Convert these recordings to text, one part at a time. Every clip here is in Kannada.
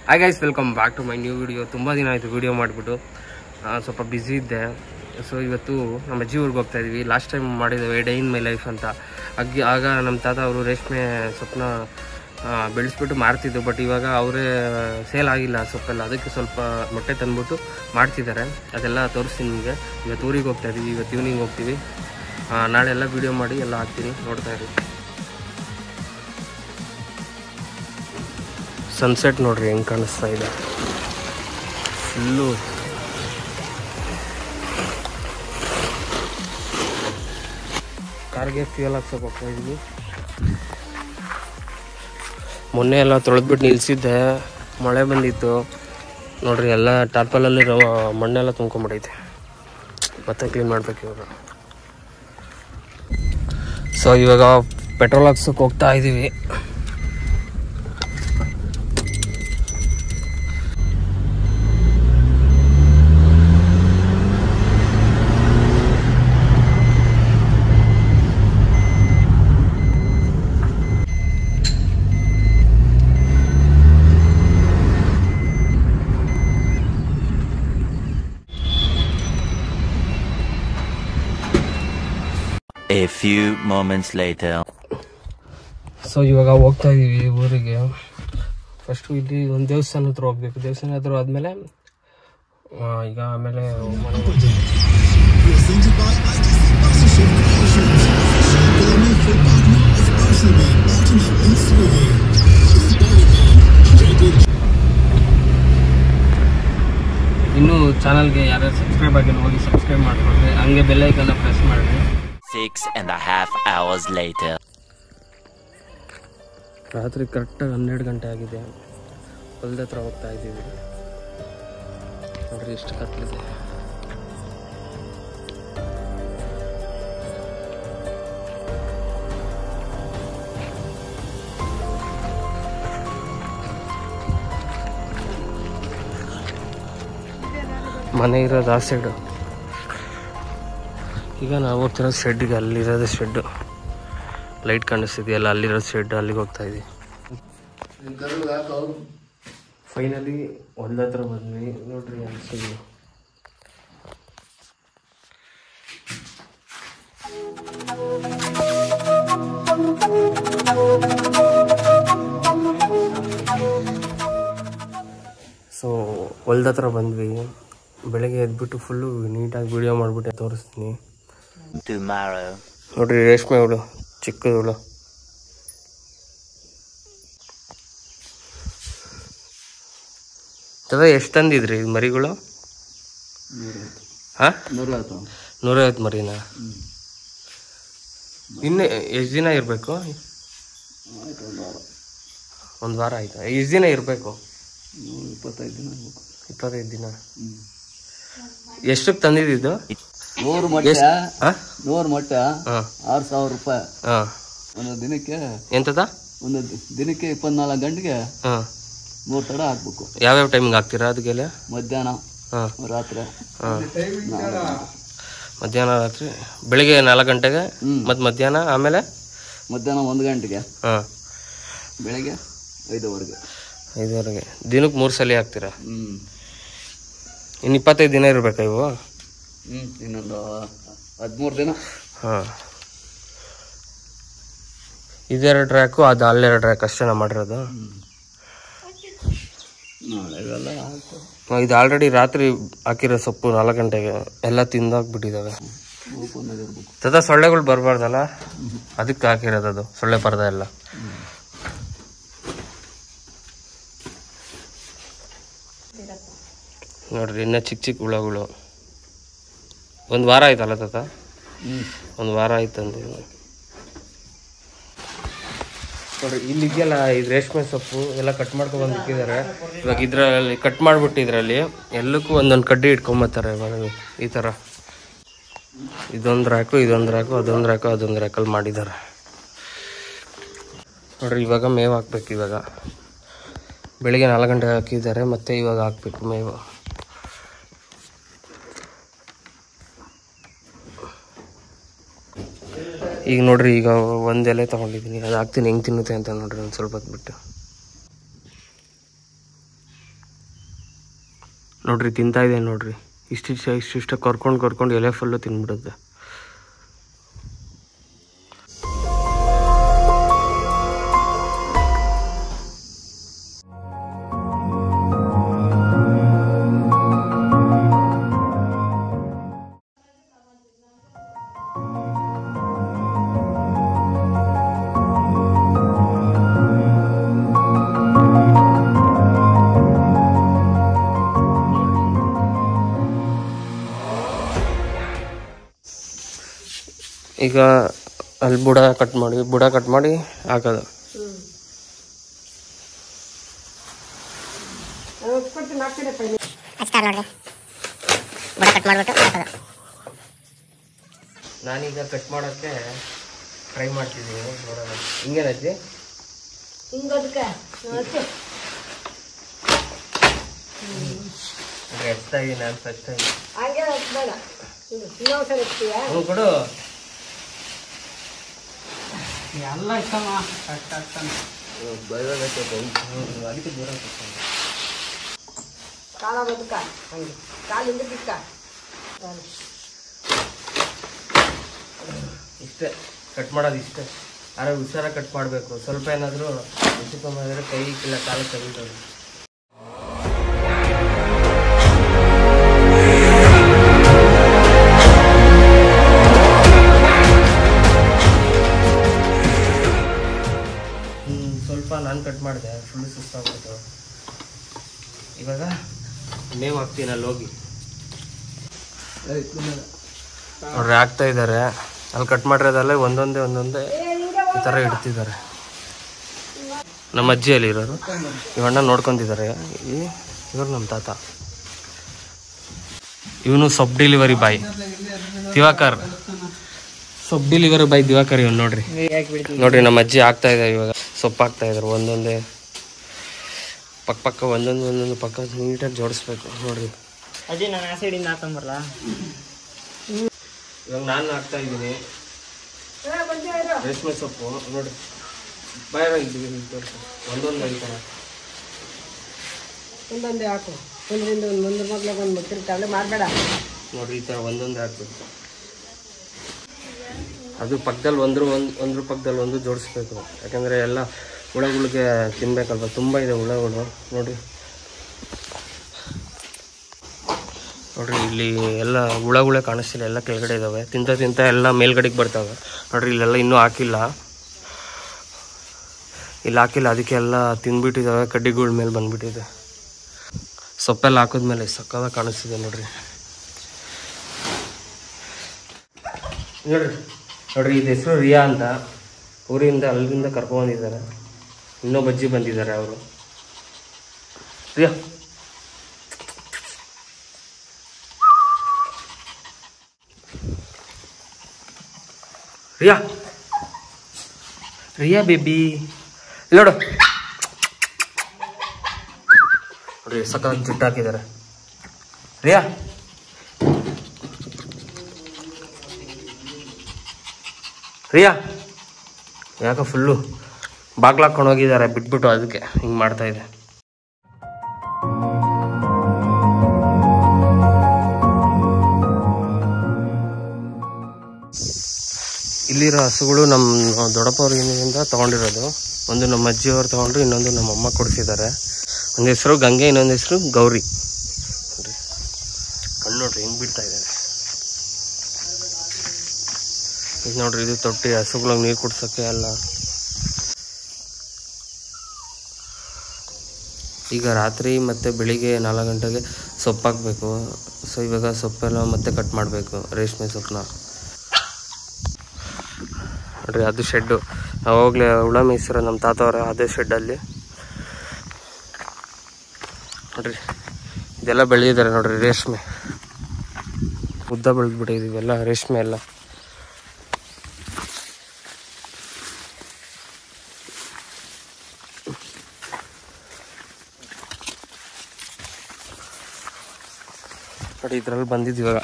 Hi guys welcome back to my new video ತುಂಬ ದಿನ ಆಯಿತು ವಿಡಿಯೋ ಮಾಡಿಬಿಟ್ಟು ಸ್ವಲ್ಪ ಬ್ಯುಸಿ ಇದ್ದೆ ಸೊ ಇವತ್ತು ನಮ್ಮ ಅಜ್ಜಿ ಊರಿಗೆ ಹೋಗ್ತಾ ಇದ್ವಿ ಲಾಸ್ಟ್ ಟೈಮ್ ಮಾಡಿದ್ದೇವೆ ಡೇ ಇನ್ ಮೈ ಲೈಫ್ ಅಂತ ಅಗ್ಗಿ ಆಗ ನಮ್ಮ ತಾತ ಅವರು ರೇಷ್ಮೆ ಸೊಪ್ಪನ್ನ ಬೆಳೆಸ್ಬಿಟ್ಟು ಮಾರ್ತಿದ್ದು ಬಟ್ ಇವಾಗ ಅವರೇ ಸೇಲ್ ಆಗಿಲ್ಲ ಆ ಸೊಪ್ಪೆಲ್ಲ ಅದಕ್ಕೆ ಸ್ವಲ್ಪ ಮೊಟ್ಟೆ ತಂದ್ಬಿಟ್ಟು ಮಾಡ್ತಿದ್ದಾರೆ ಅದೆಲ್ಲ ತೋರಿಸ್ತೀನಿ ನಿಮಗೆ ಇವತ್ತು ಊರಿಗೆ ಹೋಗ್ತಾ ಇದ್ದೀವಿ ಇವತ್ತು ಈವ್ನಿಂಗ್ ಹೋಗ್ತೀವಿ ಆ, ನಾಳೆ ಎಲ್ಲ ವಿಡಿಯೋ ಮಾಡಿ ಎಲ್ಲ ಹಾಕ್ತೀನಿ ನೋಡ್ತಾ ಇರಿ ಸನ್ಸೆಟ್ ನೋಡ್ರಿ ಹೆಂಗೆ ಕಾಣಿಸ್ತಾ ಇದೆ ಫುಲ್ಲು ಕಾರ್ಗೆ ಫ್ಯೂಯಲ್ ಹಾಕ್ಸೋಕೆ ಹೋಗ್ತಾ ಇದ್ವಿ ಮೊನ್ನೆ ಎಲ್ಲ ತೊಳೆದ್ಬಿಟ್ಟು ನಿಲ್ಸಿದ್ದೆ ಮಳೆ ಬಂದಿತ್ತು ನೋಡ್ರಿ ಎಲ್ಲ ಟಾರ್ಪಲಲ್ಲಿರೋ ಮಣ್ಣೆಲ್ಲ ತುಂಬ್ಕೊಂಬಿಟ್ಟೈತೆ ಮತ್ತೆ ಕ್ಲೀನ್ ಮಾಡ್ಬೇಕು ಇವಾಗ ಸೊ ಇವಾಗ ಪೆಟ್ರೋಲ್ ಹಾಕ್ಸೋಕೆ ಹೋಗ್ತಾ ಇದ್ದೀವಿ A few moments later. So ಇವಾಗ ಹೋಗ್ತಾ ಇದೀವಿ ಊರಿಗೆ ಫಸ್ಟು ಇಲ್ಲಿ ಒಂದು ದೇವಸ್ಥಾನ ಹತ್ರ ಹೋಗ್ಬೇಕು ದೇವಸ್ಥಾನ ಹತ್ರ ಆದಮೇಲೆ ಈಗ ಆಮೇಲೆ ಮನೆಗೆ ಹೋಗ್ತೀವಿ. ಇನ್ನೂ ಚಾನಲ್ಗೆ ಯಾರ್ಯಾರು ಸಬ್ಸ್ಕ್ರೈಬ್ ಆಗಿಲ್ಲ ಹೋಗಿ ಸಬ್ಸ್ಕ್ರೈಬ್ ಮಾಡ್ಕೊಳ್ರಿ ಹಂಗೆ ಬೆಲ್ಲೈಕನ್ನ ಪ್ರೆಸ್ ಮಾಡಿರಿ Six and a half hours later. ರಾತ್ರಿ ಕರೆಕ್ಟಾಗಿ ಹನ್ನೆರಡು ಗಂಟೆ ಆಗಿದೆ ಹೊಲ್ದ ಹತ್ರ ಹೋಗ್ತಾ ಇದ್ದೀವಿ ನೋಡ್ರಿ ಎಷ್ಟು ಕತ್ಲಿದೆ ಮನೆ ಇರೋದು ಆ ಸೈಡು ಈಗ ನಾವು ಹೋಗ್ತಿರೋ ಶೆಡ್ಡಿಗೆ ಅಲ್ಲಿರೋದು ಶೆಡ್ಡು ಲೈಟ್ ಕಾಣಿಸ್ತಿದೆಯಲ್ಲ ಅಲ್ಲಿರೋ ಶೆಡ್ ಅಲ್ಲಿಗೆ ಹೋಗ್ತಾ ಇದೀವಿ ಫೈನಲಿ ಹೊಲ್ದ ಹತ್ರ ಬಂದ್ವಿ ನೋಡ್ರಿ ಅನ್ಸಿದ್ವಿ ಸೊ ಹೊಲ್ದ ಹತ್ರ ಬಂದ್ವಿ ಬೆಳಗ್ಗೆ ಎದ್ಬಿಟ್ಟು ಫುಲ್ಲು ನೀಟಾಗಿ ವಿಡಿಯೋ ಮಾಡಿಬಿಟ್ಟು ತೋರಿಸ್ತೀನಿ Tomorrow. ನೋಡ್ರಿ ರೇಷ್ಮೆ ಹುಳು ಚಿಕ್ಕದು ಹುಳು ತದ ಎಷ್ಟು ತಂದಿದ್ರಿ ಇದು ಮರಿಗಳು ಹಾ ನೂರೈವತ್ತು ಮರಿನ ಇನ್ನು ಎಷ್ಟು ದಿನ ಇರಬೇಕು ಒಂದು ವಾರ ಆಯ್ತಾ ಎಷ್ಟು ದಿನ ಇರಬೇಕು ಇಪ್ಪತ್ತೈದು ದಿನ ಇಪ್ಪತ್ತೈದು ದಿನ ಎಷ್ಟಕ್ಕೆ ತಂದಿದ್ದು ನೂರು ಮೊಟ್ಟೆ ಹಾ ನೂರು ಮೊಟ್ಟೆ ಹಾಂ ಆರು ಸಾವಿರ ರೂಪಾಯಿ ಹಾಂ ಒಂದು ದಿನಕ್ಕೆ ಎಂತದ ಒಂದು ದಿ- ದಿನಕ್ಕೆ ಇಪ್ಪತ್ನಾಲ್ಕು ಗಂಟೆಗೆ ಹಾಂ ಮೂರು ತಡ ಹಾಕ್ಬೇಕು ಯಾವ್ಯಾವ ಟೈಮಿಗೆ ಹಾಕ್ತೀರಾ ಅದಕ್ಕೆಲ್ಲ ಮಧ್ಯಾಹ್ನ ಹಾಂ ರಾತ್ರಿ ಹಾಂ ನಾಲ್ಕು ಗಂಟೆ. ಮಧ್ಯಾಹ್ನ ರಾತ್ರಿ ಬೆಳಿಗ್ಗೆ ನಾಲ್ಕು ಗಂಟೆಗೆ ಹ್ಮ್. ಮತ್ತು ಮಧ್ಯಾಹ್ನ ಆಮೇಲೆ ಮಧ್ಯಾಹ್ನ ಒಂದು ಗಂಟೆಗೆ ಹಾಂ ಬೆಳಗ್ಗೆ ಐದುವರೆಗೆ ಐದುವರೆಗೆ ದಿನಕ್ಕೆ ಮೂರು ಸಲ ಹಾಕ್ತೀರಾ ಹ್ಞೂ ಇನ್ನು ಇಪ್ಪತ್ತೈದು ದಿನ ಇರಬೇಕಾ ಇವು ಹ್ಞೂ ಇನ್ನೊಂದು ಹದಿಮೂರು ದಿನ ಹಾಂ ಇದೆರಡು ಟ್ರ್ಯಾಕು ಅದು ಅಲ್ಲೆರಡು ಟ್ರ್ಯಾಕ್ ಅಷ್ಟೇ ನಾ ಮಾಡಿರೋದು ನಾಳೆ ಇವೆಲ್ಲ ಹಾಕು ಆ, ಇದು ಆಲ್ರೆಡಿ ರಾತ್ರಿ ಹಾಕಿರೋ ಸೊಪ್ಪು ನಾಲ್ಕು ಗಂಟೆಗೆ ಎಲ್ಲ ತಿಂದಾಕ್ಬಿಟ್ಟಿದ್ದಾವೆ ಓಪನ್ ಆಗಿರ್ಬೇಕು ತದ ಸೊಳ್ಳೆಗಳು ಬರಬಾರ್ದಲ್ಲ ಅದಕ್ಕೆ ಹಾಕಿರೋದು ಅದು ಸೊಳ್ಳೆ ಪರ್ದ ಎಲ್ಲ ನೋಡ್ರಿ ಇನ್ನ ಚಿಕ್ಕ ಚಿಕ್ಕ ಹುಳಗಳು ಒಂದು ವಾರ ಆಯ್ತಲ್ಲ ತಾತ ಹ್ಞೂ ಒಂದು ವಾರ ಆಯ್ತು ಅಂದು ನೋಡ್ರಿ ಇಲ್ಲಿ ಇದೆಯಲ್ಲ ಇದು ರೇಷ್ಮೆ ಸೊಪ್ಪು ಎಲ್ಲ ಕಟ್ ಮಾಡ್ಕೊಂಡು ಬಂದು ಇಟ್ಟಿದ್ದಾರೆ ಇವಾಗ ಇದರಲ್ಲಿ ಕಟ್ ಮಾಡ್ಬಿಟ್ಟು ಇದರಲ್ಲಿ ಎಲ್ಲಕ್ಕೂ ಒಂದೊಂದು ಕಡ್ಡಿ ಇಟ್ಕೊಂಬತ್ತಾರೆ ಇವಾಗ ಈ ಥರ ಇದೊಂದು ರ್ಯಾಕು ಇದೊಂದು ರ್ಯಾಕು ಅದೊಂದು ರ್ಯಾಕು ಅದೊಂದು ರ್ಯಾಕಲ್ಲಿ ಮಾಡಿದ್ದಾರೆ ನೋಡ್ರಿ ಇವಾಗ ಮೇವು ಹಾಕ್ಬೇಕು ಇವಾಗ ಬೆಳಿಗ್ಗೆ ನಾಲ್ಕು ಗಂಟೆಗೆ ಹಾಕಿದ್ದಾರೆ ಮತ್ತೆ ಇವಾಗ ಹಾಕ್ಬೇಕು ಮೇವು ಈಗ ನೋಡ್ರಿ ಈಗ ಒಂದು ಎಲೆ ತೊಗೊಂಡಿದ್ದೀನಿ ಅದು ಹಾಕ್ತೀನಿ ಹೆಂಗೆ ತಿನ್ನುತ್ತೆ ಅಂತ ನೋಡ್ರಿ ಒಂದು ಸ್ವಲ್ಪ ಹೊತ್ತು ಬಿಟ್ಟು ನೋಡ್ರಿ ತಿಂತಾ ಇದೆ ನೋಡ್ರಿ ಇಷ್ಟಿಷ್ಟ ಇಷ್ಟಿಷ್ಟ ಕರ್ಕೊಂಡು ಕರ್ಕೊಂಡು ಎಲೆ ಫುಲ್ಲು ತಿನ್ಬಿಡುತ್ತೆ ಈಗ ಅಲ್ಲಿ ಬುಡ ಕಟ್ ಮಾಡಿ ಬುಡ ಕಟ್ ಮಾಡಿ ಹಾಕೋದು ಅಚ್ಕಾರ ನೋಡ್ರಿ ಬುಡ ಕಟ್ ಮಾಡಿಬಿಟ್ಟು ಹಾಕೋದು ನಾನೀಗ ಕಟ್ ಮಾಡೋಕ್ಕೆ ಟ್ರೈ ಮಾಡ್ತಿದ್ದೀನಿ ನೋಡೋಣ ಹಿಂಗೇನಜ್ಜಿ ಹಿಂಗೆ ಎತ್ತಾ ಇದ್ದೀನಿ ನಾನು ಫಸ್ಟ್ ಟೈಮ್ ಹ್ಞೂ ಕೊಡು ಎಲ್ಲ ಇಷ್ಟಮ್ಮ ಕಷ್ಟ ಆಗ್ತಾನೆ ಅದಕ್ಕೆ ದೂರ ಕೂತ್ಕೊಂಡು. ಕಾಲ ಬದುಕ ಹಂಗೆ ಕಾಲಿಂದ ಬಿಕ್ಕ ಇಷ್ಟೇ ಕಟ್ ಮಾಡೋದು ಇಷ್ಟೇ ಆದರೆ ಹುಷಾರ ಕಟ್ ಮಾಡಬೇಕು ಸ್ವಲ್ಪ ಏನಾದರೂ ಹೆಚ್ಚು ಕಮ್ಮಿ ಆದರೆ ಕೈ ಇಲ್ಲ ಕಾಲು ತೆಗಿತದೆ ಹ್ಮ್, ಸ್ವಲ್ಪ ನಾನು ಕಟ್ ಮಾಡಿದೆ ಫುಲ್ ಸುಸ್ತಾಗ್ಬಿಟ್ಟು ಇವಾಗ ಮೇವು ಹಾಕ್ತೀನಿ ಅಲ್ಲಿ ಹೋಗಿ ನೋಡ್ರಿ ಹಾಕ್ತಾ ಇದ್ದಾರೆ ಅಲ್ಲಿ ಕಟ್ ಮಾಡಿರೋದಲ್ಲೇ ಒಂದೊಂದೇ ಒಂದೊಂದೇ ಈ ಥರ ಇಡ್ತಿದ್ದಾರೆ ನಮ್ಮ ಅಜ್ಜಿ ಅಲ್ಲಿ ಇರೋರು ಇವಣ್ಣ ನೋಡ್ಕೊಂತಿದ್ದಾರೆ ಈ ಇವರು ನಮ್ಮ ತಾತ ಇವನು sub delivery boy Diwakar sub delivery boy Diwakar ಇವನು ನೋಡ್ರಿ ನೋಡ್ರಿ ನಮ್ಮ ಅಜ್ಜಿ ಆಗ್ತಾ ಇದೆ ಇವಾಗ ಸೊಪ್ಪು ಹಾಕ್ತಾ ಇದ್ದಾರೆ ಒಂದೊಂದೇ ಪಕ್ಕ ಪಕ್ಕ ಒಂದೊಂದು ಒಂದೊಂದು ಪಕ್ಕ ನೀಟಾಗಿ ಜೋಡಿಸ್ಬೇಕು ನೋಡ್ರಿ ಅಜ್ಜಿ ನಾನು ಆ ಸೈಡಿಂದ ಹಾಕೊಂಬರ್ಲಾ ಇವಾಗ ನಾನು ಹಾಕ್ತಾ ಇದ್ದೀನಿ ರೇಷ್ಮೆ ಸೊಪ್ಪು ನೋಡಿ ಬಾಯ ತೋರಿಸು ಒಂದೊಂದು ಈ ಥರ ಒಂದೊಂದೇ ಹಾಕು ಒಂದರಿಂದ ಒಂದು ಮುಂದೆ ಮಗ್ಳಿಗೆ ಒಂದು ಮುತ್ತಿರ್ತಾವಳೆ ಮಾಡಬೇಡ ನೋಡ್ರಿ ಈ ಥರ ಒಂದೊಂದು ಹಾಕ್ಬೇಕು ಅದು ಪಕ್ಕದಲ್ಲಿ ಒಂದ್ರ ಒಂದು ಒಂದ್ರ ಪಕ್ಕದಲ್ಲಿ ಒಂದು ಜೋಡಿಸ್ಬೇಕು ಯಾಕಂದರೆ ಎಲ್ಲ ಹುಳಗಳಿಗೆ ತಿನ್ಬೇಕಲ್ವ ತುಂಬ ಇದೆ ಹುಳಗಳು ನೋಡ್ರಿ ನೋಡ್ರಿ ಇಲ್ಲಿ ಎಲ್ಲ ಹುಳಗಳೇ ಕಾಣಿಸ್ತಿಲ್ಲ ಎಲ್ಲ ಕೆಳಗಡೆ ಇದ್ದಾವೆ ತಿಂತ ತಿಂತ ಎಲ್ಲ ಮೇಲ್ಗಡೆಗೆ ಬರ್ತವೆ ನೋಡ್ರಿ ಇಲ್ಲೆಲ್ಲ ಇನ್ನೂ ಹಾಕಿಲ್ಲ ಇಲ್ಲಿ ಹಾಕಿಲ್ಲ ಅದಕ್ಕೆ ಎಲ್ಲ ತಿಂದ್ಬಿಟ್ಟಿದ್ದಾವೆ ಕಡ್ಡಿಗಳ ಮೇಲೆ ಬಂದ್ಬಿಟ್ಟಿದೆ ಸೊಪ್ಪೆಲ್ಲ ಹಾಕಿದ್ಮೇಲೆ ಸಕ್ಕದಾಗ ಕಾಣಿಸ್ತಿದೆ ನೋಡ್ರಿ ನೋಡ್ರಿ ನೋಡ್ರಿ ಇದು ಹೆಸರು ರಿಯಾ ಅಂತ ಊರಿಂದ ಅಲ್ಲಿಂದ ಕರ್ಕೊಂಡ್ಬಂದಿದ್ದಾರೆ ಇನ್ನೊಬ್ಬ ಅಜ್ಜಿ ಬಂದಿದ್ದಾರೆ ಅವರು ರಿಯಾ ರಿಯಾ ರಿಯಾ ಬೇಬಿ ನೋಡು ನೋಡ್ರಿ ಸಕ್ಕ ಜುಟ್ಟು ಹಾಕಿದ್ದಾರೆ ರಿಯಾ ರಿಯಾ ಯಾಕೆ ಫುಲ್ಲು ಬಾಗ್ಲು ಹಾಕೊಂಡು ಹೋಗಿದ್ದಾರೆ ಬಿಟ್ಬಿಟ್ಟು ಅದಕ್ಕೆ ಹಿಂಗೆ ಮಾಡ್ತಾ ಇದೆ ಇಲ್ಲಿರೋ ಹಸುಗಳು ನಮ್ಮ ದೊಡ್ಡಪ್ಪವ್ರಿಂದ ತೊಗೊಂಡಿರೋದು ಒಂದು ನಮ್ಮ ಅಜ್ಜಿಯವ್ರು ತೊಗೊಂಡ್ರು ಇನ್ನೊಂದು ನಮ್ಮ ಅಮ್ಮ ಕೊಡಿಸಿದ್ದಾರೆ ಒಂದು ಹೆಸರು ಗಂಗೆ ಇನ್ನೊಂದು ಹೆಸರು ಗೌರಿ ನೋಡ್ರಿ ಕಣ್ಣು ನೋಡ್ರಿ ಹಿಂಗೆ ಬಿಡ್ತಾ ಇದ್ದಾರೆ ಇದು ನೋಡ್ರಿ ಇದು ತೊಟ್ಟಿ ಹಸುಗಳಿಗೆ ನೀರು ಕುಡ್ಸೋಕ್ಕೆ ಎಲ್ಲ ಈಗ ರಾತ್ರಿ ಮತ್ತು ಬೆಳಿಗ್ಗೆ ನಾಲ್ಕು ಗಂಟೆಗೆ ಸೊಪ್ಪು ಹಾಕಬೇಕು ಸೊ ಇವಾಗ ಸೊಪ್ಪೆಲ್ಲ ಮತ್ತೆ ಕಟ್ ಮಾಡಬೇಕು ರೇಷ್ಮೆ ಸೊಪ್ಪನ್ನ ನೋಡ್ರಿ ಅದು ಶೆಡ್ಡು ಅವಾಗಲೇ ಹುಳ ಮೇಯಿಸಿರೋ ನಮ್ಮ ತಾತವ್ರ ಅದೇ ಶೆಡ್ಡಲ್ಲಿ ನೋಡ್ರಿ ಇದೆಲ್ಲ ಬೆಳೆದಿದ್ದಾರೆ ನೋಡ್ರಿ ರೇಷ್ಮೆ ಉದ್ದ ಬೆಳೆದ್ಬಿಟ್ಟಿದೆ ಇವೆಲ್ಲ ರೇಷ್ಮೆ ಎಲ್ಲ ನೋಡಿ ಇದ್ರಲ್ಲಿ ಬಂದಿದ್ದು ಇವಾಗ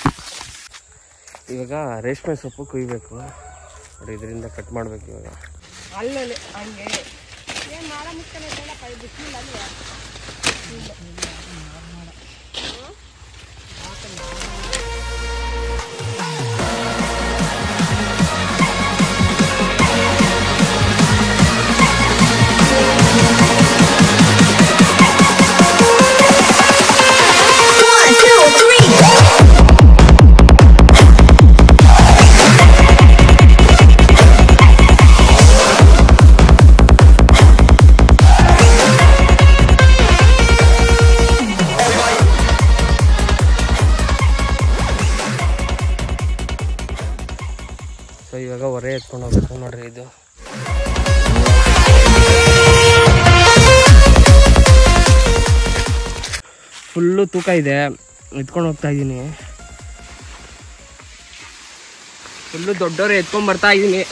ಇವಾಗ ರೇಷ್ಮೆ ಸೊಪ್ಪು ಕುಯ್ಬೇಕು ನೋಡಿ ಇದರಿಂದ ಕಟ್ ಮಾಡ್ಬೇಕು ಇವಾಗ ಅಲ್ಲಲ್ಲಿ ಹಂಗೆ ಏನು ಮಾಡ ಮುಕ್ಕನೆ ಬಿಸಿಲಿಲ್ಲ ಅಲ್ವಾ ಸೊ ಇವಾಗ ಹೊರೆ ಎತ್ಕೊಂಡು ಹೋಗ್ಬೇಕು ನೋಡ್ರಿ ಇದು ಫುಲ್ಲು ತೂಕ ಇದೆ ಎತ್ಕೊಂಡು ಹೋಗ್ತಾ ಇದ್ದೀನಿ ಫುಲ್ಲು ದೊಡ್ಡವ್ರೆ ಎತ್ಕೊಂಡ್ ಬರ್ತಾ ಇದ್ದೀನಿ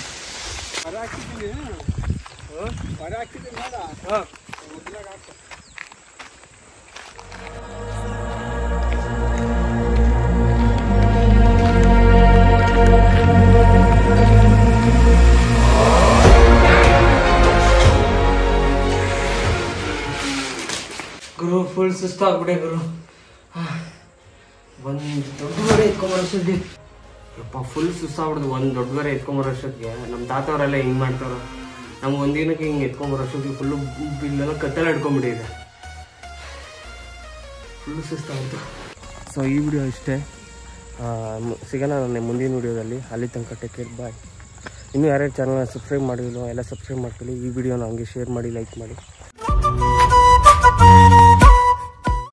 ಗುರು ಫುಲ್ ಸುಸ್ತಾಗ್ಬಿಡೆ ಗುರು ಒಂದು ದೊಡ್ಡ ಬರೆ ಎತ್ಕೊಂಬರೋಷ್ಟೊತ್ತಿಗೆ ಯಪ್ಪ ಫುಲ್ ಸುಸ್ತಾಗ್ಬಿಡ್ದು ಒಂದು ದೊಡ್ಡ ಬರೆ ಎತ್ಕೊಂಬರೋಷ್ಟೊತ್ತಿಗೆ ನಮ್ಮ ತಾತವರೆಲ್ಲ ಹಿಂಗೆ ಮಾಡ್ತಾರ ನಮ್ಗೆ ಒಂದಿನಕ್ಕೆ ಹಿಂಗೆ ಎತ್ಕೊಂಬರೋಷ್ಟೊತ್ತಿಗೆ ಫುಲ್ಲು ಬಿಲ್ಲೆಲ್ಲ ಕತ್ತೆಲ್ಲ ಹಿಡ್ಕೊಂಬಿಟ್ಟಿದೆ ಫುಲ್ಲು ಸುಸ್ತಾಗ್ಬಿಡ್ತು ಸೊ ಈ ವಿಡಿಯೋ ಇಷ್ಟೇ ಆ, ಮು- ಸಿಗೋಣ ನನ್ನ ಮುಂದಿನ ವಿಡಿಯೋದಲ್ಲಿ ಅಲ್ಲಿ ತನಕ ಟೇಕ್ ಕೇರ್ ಬಾಯ್ ಇನ್ನೂ ಯಾರ್ಯಾರು ಚಾನಲ್ನ ಸಬ್ಸ್ಕ್ರೈಬ್ ಮಾಡಿಲ್ಲ ಎಲ್ಲ ಸಬ್ಸ್ಕ್ರೈಬ್ ಮಾಡ್ಕೊಳ್ಳಿ ಈ ವಿಡಿಯೋನ ಹಂಗೆ ಶೇರ್ ಮಾಡಿ ಲೈಕ್ ಮಾಡಿ